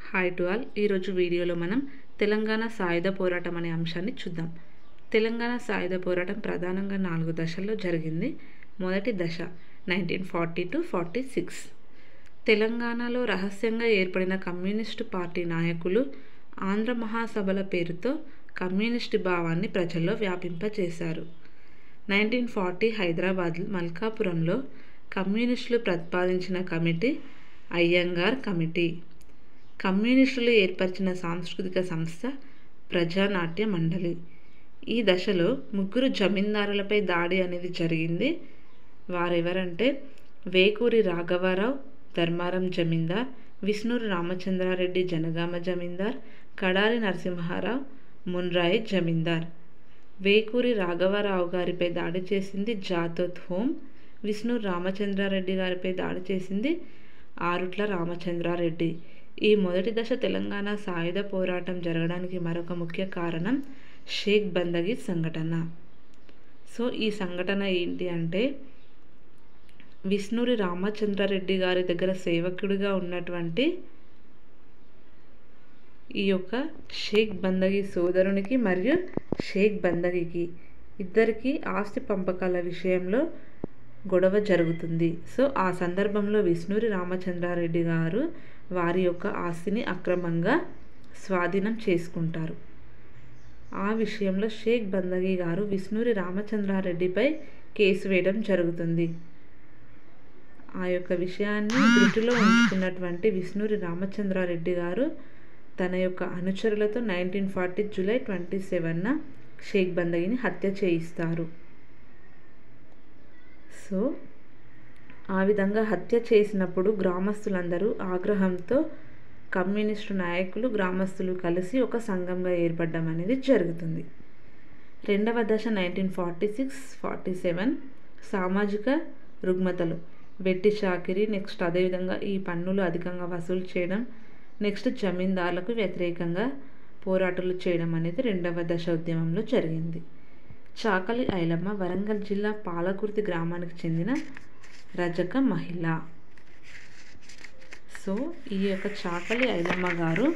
hi to all ఈరోజు వీడియోలో మనం తెలంగాణ సాయుధ పోరాటం అనే అంశాన్ని చూద్దాం తెలంగాణ సాయుధ పోరాటం ప్రధానంగా నాలుగు దశల్లో జరిగింది మొదటి దశ nineteen forty two forty six తెలంగాణలో రహస్యంగా ఏర్పడిన కమ్యూనిస్టు పార్టీ నాయకులు ఆంధ్ర మహాసభల పేరుతో కమ్యూనిస్టు భావాన్ని ప్రజల్లో వ్యాపింపచేశారు నైన్టీన్ ఫార్టీ హైదరాబాద్ మల్కాపురంలో కమ్యూనిస్టులు ప్రతిపాదించిన కమిటీ అయ్యంగార్ కమిటీ కమ్యూనిస్టులు ఏర్పరిచిన సాంస్కృతిక సంస్థ ప్రజానాట్య మండలి ఈ దశలో ముగ్గురు జమీందారులపై దాడి అనేది జరిగింది వారెవరంటే వేకూరి రాఘవరావు ధర్మారం జమీందార్ విష్ణూరు రామచంద్రారెడ్డి జనగామ జమీందార్ కడారి నరసింహారావు మున్రాయి జమీందార్ వేకూరి రాఘవరావు గారిపై దాడి చేసింది జాతోత్ హోమ్ విష్ణు రామచంద్రారెడ్డి గారిపై దాడి చేసింది ఆరుట్ల రామచంద్రారెడ్డి ఈ మొదటి దశ తెలంగాణ సాయుధ పోరాటం జరగడానికి మరొక ముఖ్య కారణం షేక్ బందగి సంఘటన సో ఈ సంఘటన ఏంటి అంటే విష్ణురి రామచంద్రారెడ్డి గారి దగ్గర సేవకుడిగా ఉన్నటువంటి ఈ యొక్క షేక్ బందగి సోదరునికి మరియు షేక్ బందగికి ఇద్దరికి ఆస్తి పంపకాల విషయంలో గొడవ జరుగుతుంది సో ఆ సందర్భంలో విష్ణురి రామచంద్రారెడ్డి గారు వారి యొక్క ఆస్తిని అక్రమంగా స్వాధీనం చేసుకుంటారు ఆ విషయంలో షేక్ బందగి గారు విష్ణురి రామచంద్రారెడ్డిపై కేసు వేయడం జరుగుతుంది ఆ యొక్క విషయాన్ని దృష్టిలో ఉంచుకున్నటువంటి విష్ణురి రామచంద్రారెడ్డి గారు తన యొక్క అనుచరులతో nineteen forty July twenty seven Sheikh బందగిని హత్య చేయిస్తారు సో ఆ విధంగా హత్య చేసినప్పుడు గ్రామస్తులందరూ ఆగ్రహంతో కమ్యూనిస్టు నాయకులు గ్రామస్తులు కలిసి ఒక సంఘంగా ఏర్పడడం అనేది జరుగుతుంది రెండవ దశ nineteen forty six forty seven సామాజిక రుగ్మతలు వెట్టి చాకిరి నెక్స్ట్ అదేవిధంగా ఈ పన్నులు అధికంగా వసూలు చేయడం నెక్స్ట్ జమీందారులకు వ్యతిరేకంగా పోరాటాలు చేయడం అనేది రెండవ దశ ఉద్యమంలో జరిగింది చాకలి ఐలమ్మ వరంగల్ జిల్లా పాలకుర్తి గ్రామానికి చెందిన రజక మహిళ సో ఈ యొక్క చాకలి ఐలమ్మ గారు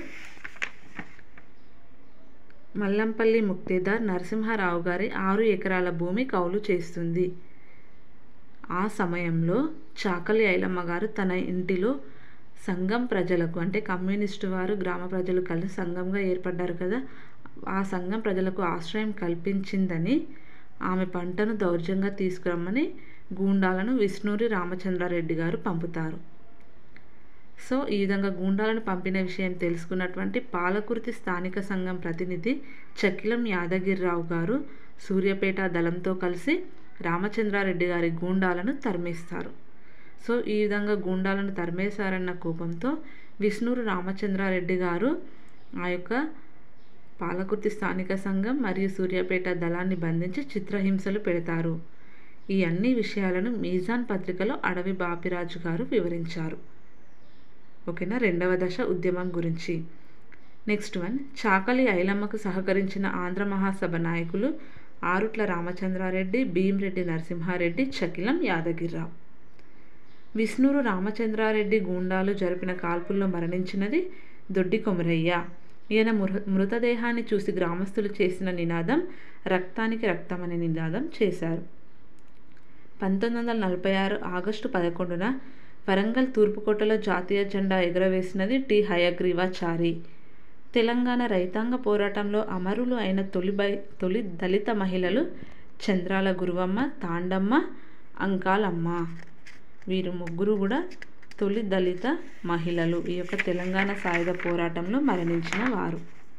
మల్లంపల్లి ముక్తేదార్ నరసింహారావు గారి ఆరు ఎకరాల భూమి కౌలు చేస్తుంది ఆ సమయంలో చాకలి ఐలమ్మ గారు తన ఇంటిలో సంఘం ప్రజలకు అంటే కమ్యూనిస్టు వారు గ్రామ ప్రజలు కలిసి సంఘంగా ఏర్పడ్డారు కదా ఆ సంఘం ప్రజలకు ఆశ్రయం కల్పించిందని ఆమె పంటను దౌర్జంగా తీసుకురమ్మని గూండాలను విష్ణూరి రామచంద్రారెడ్డి గారు పంపుతారు సో ఈ విధంగా గూండాలను పంపిన విషయం తెలుసుకున్నటువంటి పాలకుర్తి స్థానిక సంఘం ప్రతినిధి చక్కిలం యాదగిరిరావు గారు సూర్యపేట దళంతో కలిసి రామచంద్రారెడ్డి గారి గూండాలను తరిమేస్తారు సో ఈ విధంగా గూండాలను తరిమేశారన్న కోపంతో విష్ణూరు రామచంద్రారెడ్డి గారు ఆ యొక్క పాలకుర్తి స్థానిక సంఘం మరియు సూర్యాపేట దళాన్ని బంధించి చిత్రహింసలు పెడతారు ఈ అన్ని విషయాలను మీజాన్ పత్రికలో అడవి బాపిరాజు గారు వివరించారు ఓకేనా రెండవ దశ ఉద్యమం గురించి నెక్స్ట్ వన్ చాకలి ఐలమ్మకు సహకరించిన ఆంధ్ర మహాసభ నాయకులు ఆరుట్ల రామచంద్రారెడ్డి భీమరెడ్డి నరసింహారెడ్డి చకిలం యాదగిరిరావు విష్ణురు రామచంద్రారెడ్డి గూండాలు జరిపిన కాల్పుల్లో మరణించినది దొడ్డి కొమరయ్య ఈయన మృ మృతదేహాన్ని చూసి గ్రామస్తులు చేసిన నినాదం రక్తానికి రక్తం అనే నినాదం చేశారు పంతొమ్మిది వందల నలభై ఆరు ఆగస్టు పదకొండున వరంగల్ తూర్పుకోటలో జాతీయ జెండా ఎగురవేసినది టి హయగ్రీవాచారి తెలంగాణ రైతాంగ పోరాటంలో అమరులు అయిన తొలి బై తొలి దళిత మహిళలు చంద్రాల గురువమ్మ తాండమ్మ అంకాలమ్మ వీరు ముగ్గురు కూడా తొలి దళిత మహిళలు ఈ యొక్క తెలంగాణ సాయుధ పోరాటంలో మరణించిన వారు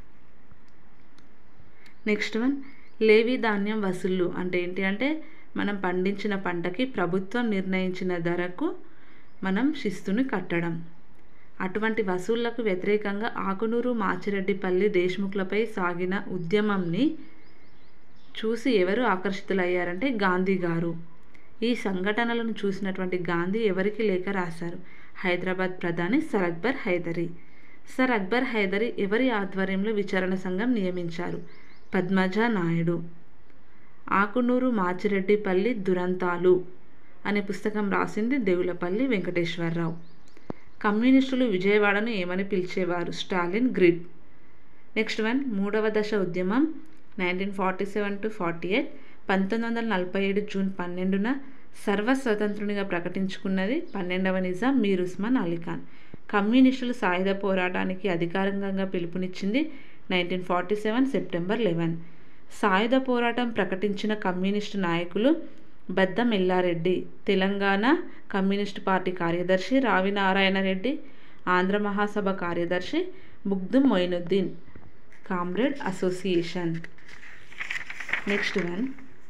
నెక్స్ట్ వన్ లేవి ధాన్యం వసూళ్ళు అంటే ఏంటి అంటే మనం పండించిన పంటకి ప్రభుత్వం నిర్ణయించిన ధరకు మనం శిస్తుని కట్టడం అటువంటి వసూళ్లకు వ్యతిరేకంగా ఆకునూరు మాచిరెడ్డిపల్లి దేశ్ముఖులపై సాగిన ఉద్యమంని చూసి ఎవరు ఆకర్షితులయ్యారంటే గాంధీ గారు ఈ సంఘటనలను చూసినటువంటి గాంధీ ఎవరికి లేఖ రాశారు హైదరాబాద్ ప్రధాని సర్ అక్బర్ హైదరీ సర్ అక్బర్ హైదరీ ఎవరి ఆధ్వర్యంలో విచారణ సంఘం నియమించారు పద్మజ నాయుడు ఆకునూరు మాచిరెడ్డిపల్లి దురంతాలు అనే పుస్తకం రాసింది దేవులపల్లి వెంకటేశ్వరరావు కమ్యూనిస్టులు విజయవాడను ఏమని పిలిచేవారు స్టాలిన్ గ్రిడ్ నెక్స్ట్ వన్ మూడవ దశ ఉద్యమం nineteen forty seven to forty eight పంతొమ్మిది వందల నలభై ఏడు జూన్ పన్నెండున సర్వస్వతంత్రునిగా ప్రకటించుకున్నది పన్నెండవ నిజాం మీర్ ఉస్మాన్ అలీఖాన్ కమ్యూనిస్టులు సాయుధ పోరాటానికి అధికారికంగా పిలుపునిచ్చింది nineteen forty seven September eleven సాయుధ పోరాటం ప్రకటించిన కమ్యూనిస్టు నాయకులు బద్దం ఎల్లారెడ్డి తెలంగాణ కమ్యూనిస్టు పార్టీ కార్యదర్శి రావినారాయణ రెడ్డి ఆంధ్ర మహాసభ కార్యదర్శి Makhdoom Mohiuddin comrade association next one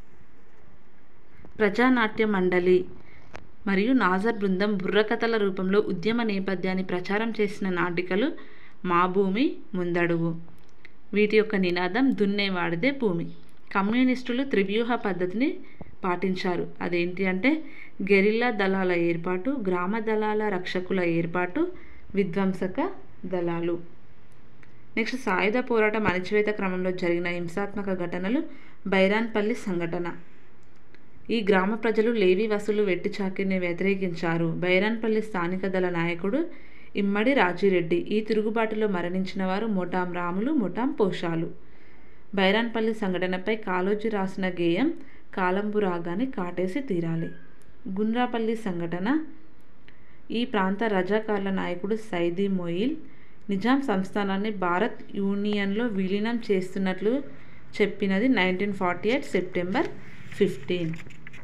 Prajanatya Mandali మరియు నాజర్ బృందం బుర్రకథల రూపంలో ఉద్యమ నేపథ్యాన్ని ప్రచారం చేసిన నాటికలు మా భూమి ముందడుగు వీటి యొక్క నినాదం దున్నేవాడిదే భూమి కమ్యూనిస్టులు త్రివ్యూహ పద్ధతిని పాటించారు అదేంటి అంటే గెరిల్లా దళాల ఏర్పాటు గ్రామ దళాల రక్షకుల ఏర్పాటు విధ్వంసక దళాలు నెక్స్ట్ సాయుధ పోరాటం అణచివేత క్రమంలో జరిగిన హింసాత్మక ఘటనలు బైరాన్పల్లి సంఘటన ఈ గ్రామ ప్రజలు లేవి వసూలు వెట్టి చాకిరిని వ్యతిరేకించారు బైరాన్పల్లి స్థానిక దళ నాయకుడు ఇమ్మడి రాజిరెడ్డి ఈ తిరుగుబాటులో మరణించిన వారు మోటాం రాములు మోటాం పోషాలు బైరాన్పల్లి సంఘటనపై కాలోజీ రాసిన గేయం కాలంబు రాగానే కాటేసి తీరాలి గుండ్రాపల్లి సంఘటన ఈ ప్రాంత రజాకార్ల నాయకుడు సైదీ మొయిల్ నిజాం సంస్థానాన్ని భారత్ యూనియన్లో విలీనం చేస్తున్నట్లు చెప్పినది nineteen forty eight September fifteen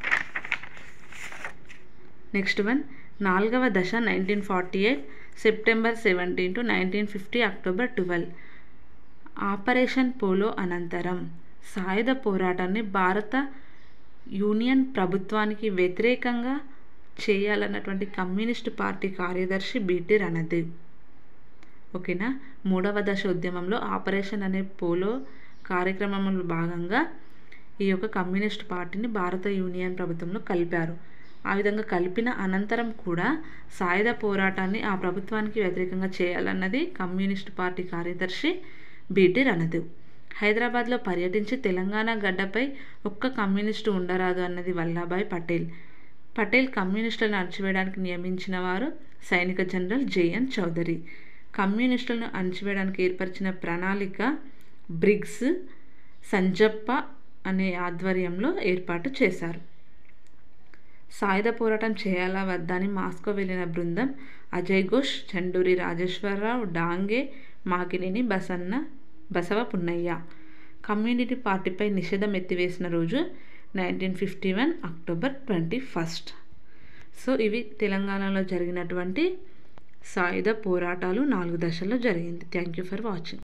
next one నాలుగవ దశ nineteen forty eight September seventeen to nineteen fifty October twelve operation polo అనంతరం సాయుధ పోరాటాన్ని భారత యూనియన్ ప్రభుత్వానికి వ్యతిరేకంగా చేయాలన్నటువంటి కమ్యూనిస్టు పార్టీ కార్యదర్శి బీటీ రణదేవ్ ఓకేనా మూడవ దశ ఉద్యమంలో ఆపరేషన్ అనే పోలో కార్యక్రమంలో భాగంగా ఈ యొక్క కమ్యూనిస్ట్ పార్టీని భారత యూనియన్ ప్రభుత్వంలో కలిపారు ఆ విధంగా కలిపిన అనంతరం కూడా సాయుధ పోరాటాన్ని ఆ ప్రభుత్వానికి వ్యతిరేకంగా చేయాలన్నది కమ్యూనిస్ట్ పార్టీ కార్యదర్శి బీటీ రణదేవ్ హైదరాబాద్లో పర్యటించి తెలంగాణ గడ్డపై ఒక్క కమ్యూనిస్టు ఉండరాదు అన్నది వల్లాభాయ్ పటేల్ పటేల్ కమ్యూనిస్టులను అణచివేయడానికి నియమించిన వారు సైనిక జనరల్ జేఎన్ చౌదరి కమ్యూనిస్టులను అణచివేయడానికి ఏర్పరిచిన ప్రణాళిక బ్రిగ్స్ సంజప్ప అనే ఆధ్వర్యంలో ఏర్పాటు చేశారు సాయుధ పోరాటం చేయాలా వద్దా అని మాస్కో వెళ్ళిన బృందం అజయ్ ఘోష్ చండూరి రాజేశ్వరరావు డాంగే మాకినేని బసన్న బసవ పున్నయ్య కమ్యూనిటీ పార్టీపై నిషేధం ఎత్తివేసిన రోజు nineteen fifty one October twenty first so ఇవి తెలంగాణలో జరిగినటువంటి సాయుధ పోరాటాలు నాలుగు దశల్లో జరిగింది థ్యాంక్ యూ ఫర్ వాచింగ్